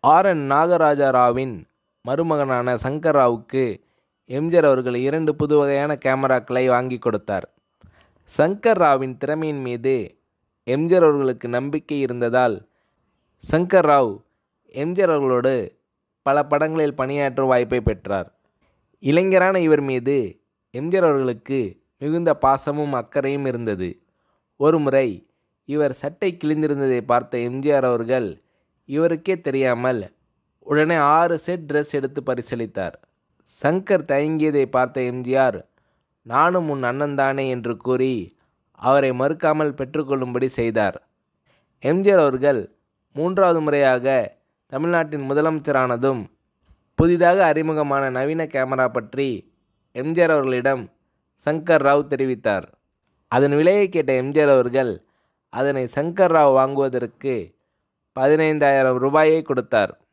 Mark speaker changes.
Speaker 1: R N Nagaraja ராவின் மருமகனான சங்கர் ராவுக்கு எம்ஜிஆர் அவர்கள் இரண்டு புது வகையான கேமராக்களை வாங்கி கொடுத்தார் சங்கர் ராவின் திறமையின் மீது எம்ஜிஆர் அவர்களுக்கு நம்பிக்கை இருந்ததால் சங்கர் ராவ் எம்ஜிஆர் அவர்களோடு பல படங்களில் பணியாற்றும் வாய்ப்பை பெற்றார் இளைஞரான இவர் மீது எம்ஜிஆர் அவர்களுக்கு மிகுந்த பாசமும் அக்கறையும் இருந்தது ஒருமுறை இவர் சட்டை கிழிந்திருந்ததை பார்த்த எம்ஜிஆர் அவர்கள் இவருக்கே தெரியாமல் உடனே ஆறு செட் ட்ரெஸ் எடுத்து பரிசளித்தார் சங்கர் தயங்கியதை பார்த்த எம்ஜிஆர் நானும் உன் அண்ணன்தானே என்று கூறி அவரை மறுக்காமல் பெற்றுக்கொள்ளும்படி செய்தார் எம்ஜிஆர் அவர்கள் மூன்றாவது முறையாக தமிழ்நாட்டின் முதலமைச்சரானதும் புதிதாக அறிமுகமான நவீன கேமரா பற்றி எம்ஜிஆர் அவர்களிடம் சங்கர் ராவ் தெரிவித்தார் அதன் விலையை கேட்ட எம்ஜிஆர் அவர்கள் அதனை சங்கர் ராவ் வாங்குவதற்கு பதினைந்தாயிரம் ரூபாயை கொடுத்தார்